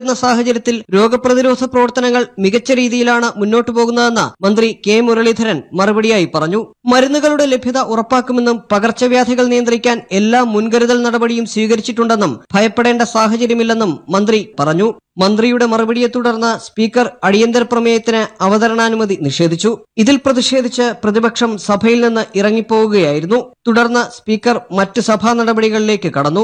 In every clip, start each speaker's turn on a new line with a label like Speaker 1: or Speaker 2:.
Speaker 1: തുടരുന്ന സാഹചര്യത്തിൽ രോഗപ്രതിരോധ പ്രവർത്തനങ്ങൾ മികച്ച രീതിയിലാണ് മുന്നോട്ടു പോകുന്നതെന്ന് മന്ത്രി കെ മുരളീധരൻ മറുപടിയായി പറഞ്ഞു മരുന്നുകളുടെ ലഭ്യത ഉറപ്പാക്കുമെന്നും പകർച്ചവ്യാധികൾ നിയന്ത്രിക്കാൻ എല്ലാ മുൻകരുതൽ നടപടിയും സ്വീകരിച്ചിട്ടുണ്ടെന്നും ഭയപ്പെടേണ്ട സാഹചര്യമില്ലെന്നും മന്ത്രി പറഞ്ഞു മന്ത്രിയുടെ മറുപടിയെ തുടർന്ന് സ്പീക്കർ അടിയന്തര പ്രമേയത്തിന് അവതരണാനുമതി നിഷേധിച്ചു ഇതിൽ പ്രതിഷേധിച്ച് പ്രതിപക്ഷം സഭയിൽ നിന്ന് ഇറങ്ങിപ്പോവുകയായിരുന്നു തുടർന്ന് സ്പീക്കർ മറ്റ് സഭാ നടപടികളിലേക്ക് കടന്നു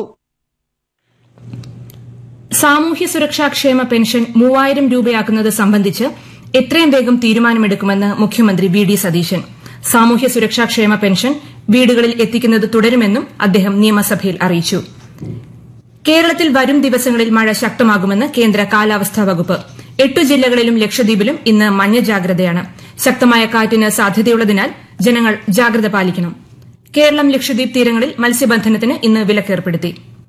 Speaker 2: സാമൂഹ്യ സുരക്ഷാ ക്ഷേമ പെൻഷൻ മൂവായിരം രൂപയാക്കുന്നത് സംബന്ധിച്ച് എത്രയും വേഗം തീരുമാനമെടുക്കുമെന്ന് മുഖ്യമന്ത്രി വി ഡി സതീശൻ സാമൂഹ്യ സുരക്ഷാ ക്ഷേമ പെൻഷൻ വീടുകളിൽ എത്തിക്കുന്നത് തുടരുമെന്നും അദ്ദേഹം നിയമസഭയിൽ അറിയിച്ചു കേരളത്തിൽ വരും ദിവസങ്ങളിൽ മഴ ശക്തമാകുമെന്ന് കേന്ദ്ര കാലാവസ്ഥാ വകുപ്പ് എട്ടു ജില്ലകളിലും ലക്ഷദ്വീപിലും ഇന്ന് മഞ്ഞ ജാഗ്രതയാണ് ശക്തമായ കാറ്റിന് സാധ്യതയുള്ളതിനാൽ ജനങ്ങൾ ജാഗ്രത പാലിക്കണം കേരളം ലക്ഷദ്വീപ് തീരങ്ങളിൽ മത്സ്യബന്ധനത്തിന് ഇന്ന് വിലക്കേർപ്പെടുത്തി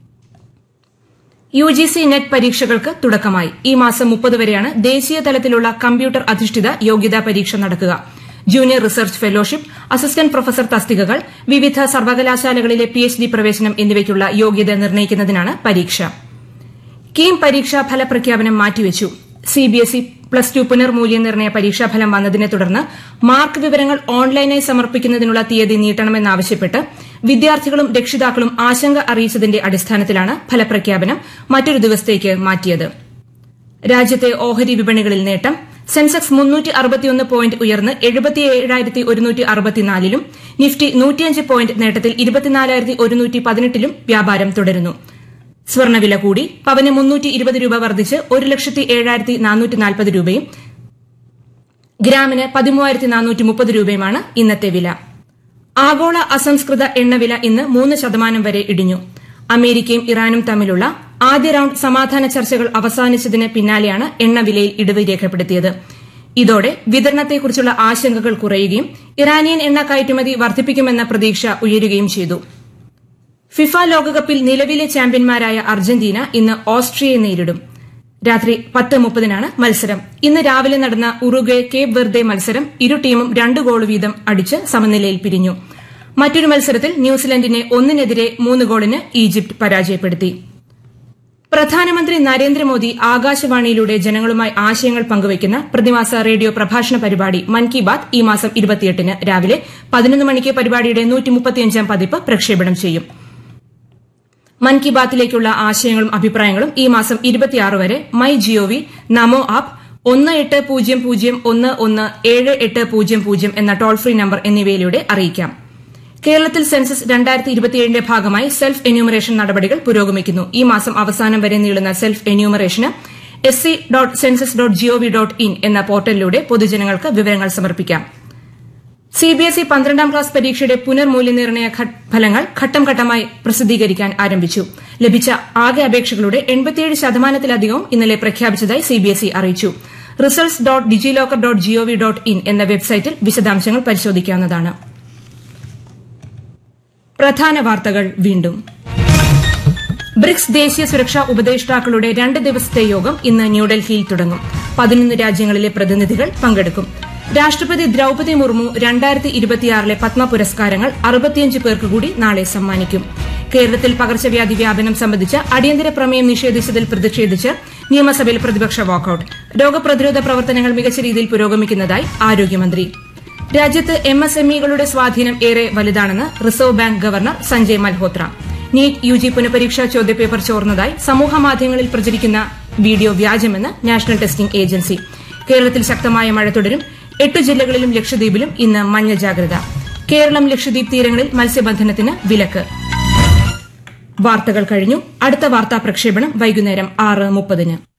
Speaker 2: യു ജി സി നെറ്റ് പരീക്ഷകൾക്ക് തുടക്കമായി ഈ മാസം മുപ്പത് വരെയാണ് ദേശീയ തലത്തിലുള്ള കമ്പ്യൂട്ടർ അധിഷ്ഠിത യോഗ്യതാ പരീക്ഷ നടക്കുക junior research fellowship assistant professor തസ്തികകൾ വിവിധ സർവകലാശാലകളിലെ പി എച്ച് ഡി പ്രവേശനം എന്നിവയ്ക്കുള്ള യോഗ്യത നിർണ്ണയിക്കുന്നതിനാണ് പരീക്ഷ കീം പരീക്ഷാ ഫലപ്രഖ്യാപനം മാറ്റിവെച്ചു സിബിഎസ്ഇ പ്ലസ് ടു പുനർമൂല്യനിർണ്ണയ പരീക്ഷാഫലം വന്നതിനെ തുടർന്ന് മാർക്ക് വിവരങ്ങൾ ഓൺലൈനായി സമർപ്പിക്കുന്നതിനുള്ള തീയതി നീട്ടണമെന്നാവശ്യപ്പെട്ട് വിദ്യാർത്ഥികളും രക്ഷിതാക്കളും ആശങ്ക അറിയിച്ചതിന്റെ അടിസ്ഥാനത്തിലാണ് ഫലപ്രഖ്യാപനം മറ്റൊരു ദിവസത്തേക്ക് മാറ്റിയത് രാജ്യത്തെ ഓഹരി വിപണികളിൽ നേട്ടം സെൻസെക്സ് മുന്നൂറ്റി അറുപത്തിയൊന്ന് പോയിന്റ് ഉയർന്ന് എഴുപത്തിയേഴായിരത്തി ഒരുന്നൂറ്റി അറുപത്തിനാലിലും നിഫ്റ്റി നൂറ്റിയഞ്ച് പോയിന്റ് നേട്ടത്തിൽ ഇരുപത്തിനാലായിരത്തി ഒരുന്നൂറ്റി പതിനെട്ടിലും വ്യാപാരം തുടരുന്നു സ്വർണ്ണവില കൂടി പവന് മുന്നൂറ്റി ഇരുപത് രൂപ വർദ്ധിച്ച് ഒരു ലക്ഷത്തി ഏഴായിരത്തി നാനൂറ്റി നാൽപ്പത് രൂപയും ഗ്രാമിന് പതിമൂവായിരത്തി നാനൂറ്റി മുപ്പത് രൂപയുമാണ് ഇന്നത്തെ വില ആഗോള അസംസ്കൃത എണ്ണവില ഇന്ന് മൂന്ന് ശതമാനം വരെ ഇടിഞ്ഞു അമേരിക്കയും ഇറാനും തമ്മിലുള്ള ആദ്യ റൌണ്ട് സമാധാന ചർച്ചകൾ അവസാനിച്ചതിന് പിന്നാലെയാണ് എണ്ണവിലയിൽ ഇടിവ് രേഖപ്പെടുത്തിയത് ഇതോടെ വിതരണത്തെക്കുറിച്ചുള്ള ആശങ്കകൾ കുറയുകയും ഇറാനിയൻ എണ്ണ കയറ്റുമതി വർദ്ധിപ്പിക്കുമെന്ന പ്രതീക്ഷ ഉയരുകയും ചെയ്തു ഫിഫ ലോകകപ്പിൽ നിലവിലെ ചാമ്പ്യന്മാരായ അർജന്റീന ഇന്ന് ഓസ്ട്രിയയെ നേരിടും രാത്രി പത്ത് മുപ്പതിനാണ് മത്സരം ഇന്ന് രാവിലെ നടന്ന ഉറുഗ്വെ കേപ്പ് വെർദെ മത്സരം ഇരു ടീമും രണ്ട് ഗോൾ വീതം അടിച്ച് സമനിലയിൽ പിരിഞ്ഞു മറ്റൊരു മത്സരത്തിൽ ന്യൂസിലൻഡിനെ ഒന്നിനെതിരെ മൂന്ന് ഗോളിന് ഈജിപ്ത് പരാജയപ്പെടുത്തി പ്രധാനമന്ത്രി നരേന്ദ്രമോദി ആകാശവാണിയിലൂടെ ജനങ്ങളുമായി ആശയങ്ങൾ പങ്കുവയ്ക്കുന്ന പ്രതിമാസ റേഡിയോ പ്രഭാഷണ പരിപാടി മൻ കി ബാത് ഈ മാസം ഇരുപത്തിയെട്ടിന് രാവിലെ പതിനൊന്ന് മണിക്ക് പരിപാടിയുടെ നൂറ്റിമുപ്പത്തിയഞ്ചാം പതിപ്പ് പ്രക്ഷേപണം ചെയ്യും മൻ കി ബാത്തിലേക്കുള്ള ആശയങ്ങളും അഭിപ്രായങ്ങളും ഈ മാസം ഇരുപത്തിയാറ് വരെ മൈ ജിഒവി നമോ ആപ്പ് ഒന്ന് എട്ട് പൂജ്യം പൂജ്യം ഒന്ന് ഒന്ന് ഏഴ് എട്ട് പൂജ്യം പൂജ്യം എന്ന ടോൾ ഫ്രീ നമ്പർ എന്നിവയിലൂടെ അറിയിക്കാം കേരളത്തിൽ സെൻസസ് രണ്ടായിരത്തി ഇരുപത്തിയേഴിന്റെ ഭാഗമായി സെൽഫ് എന്യൂമറേഷൻ നടപടികൾ പുരോഗമിക്കുന്നു ഈ മാസം അവസാനം വരെ നീളുന്ന സെൽഫ് എന്യൂമറേഷന് S C dot census dot G O V dot in എന്ന പോർട്ടലിലൂടെ പൊതുജനങ്ങൾക്ക് വിവരങ്ങൾ സമർപ്പിക്കാം സിബിഎസ്ഇ പന്ത്രണ്ടാം ക്ലാസ് പരീക്ഷയുടെ പുനർമൂല്യനിർണ്ണയ ഫലങ്ങൾ ഘട്ടം ഘട്ടമായി പ്രസിദ്ധീകരിക്കാൻ ആരംഭിച്ചു ലഭിച്ച ആകെ അപേക്ഷകളുടെ എൺപത്തിയേഴ് ശതമാനത്തിലധികവും ഇന്നലെ പ്രഖ്യാപിച്ചതായി സിബിഎസ്ഇ അറിയിച്ചു results dot DigiLocker dot G O V dot in എന്ന വെബ്സൈറ്റിൽ വിശദാംശങ്ങൾ പരിശോധിക്കാവുന്നതാണ് പ്രധാന വാർത്തകൾ വീണ്ടും ബ്രിക്സ് ദേശീയ സുരക്ഷാ ഉപദേഷ്ടാക്കളുടെ രണ്ട് ദിവസത്തെ യോഗം ഇന്ന് ന്യൂഡൽഹിയിൽ തുടങ്ങും പതിനൊന്ന് രാജ്യങ്ങളിലെ പ്രതിനിധികൾ പങ്കെടുക്കും രാഷ്ട്രപതി ദ്രൌപതി മുർമു രണ്ടായിരത്തി ഇരുപത്തിയാറിലെ പത്മ പുരസ്കാരങ്ങൾ അറുപത്തിയഞ്ച് പേർക്ക് കൂടി നാളെ സമ്മാനിക്കും കേരളത്തിൽ പകർച്ചവ്യാധി വ്യാപനം സംബന്ധിച്ച അടിയന്തര പ്രമേയം നിഷേധിച്ചതിൽ പ്രതിഷേധിച്ച് നിയമസഭയിൽ പ്രതിപക്ഷ വാക്കൌട്ട് രോഗപ്രതിരോധ പ്രവർത്തനങ്ങൾ മികച്ച രീതിയിൽ പുരോഗമിക്കുന്നതായി ആരോഗ്യമന്ത്രി രാജ്യത്ത് എം എസ് എം ഇകളുടെ സ്വാധീനം ഏറെ വലുതാണെന്ന് reserve bank governor Sanjay Malhotra NEET U G പുനഃപരീക്ഷാ ചോദ്യപേപ്പർ ചോർന്നതായി സമൂഹമാധ്യമങ്ങളിൽ പ്രചരിക്കുന്ന വീഡിയോ വ്യാജമെന്ന് നാഷണൽ ടെസ്റ്റിംഗ് ഏജൻസി കേരളത്തിൽ ശക്തമായ മഴ തുടരും എട്ട് ജില്ലകളിലും ലക്ഷദ്വീപിലും ഇന്ന് മഞ്ഞ ജാഗ്രത കേരളം ലക്ഷദ്വീപ് തീരങ്ങളിൽ മത്സ്യബന്ധനത്തിന് വിലക്ക് വാർത്തകൾ കഴിഞ്ഞു അടുത്ത വാർത്താ പ്രക്ഷേപണം വൈകുന്നേരം ആറ് മുപ്പതിന്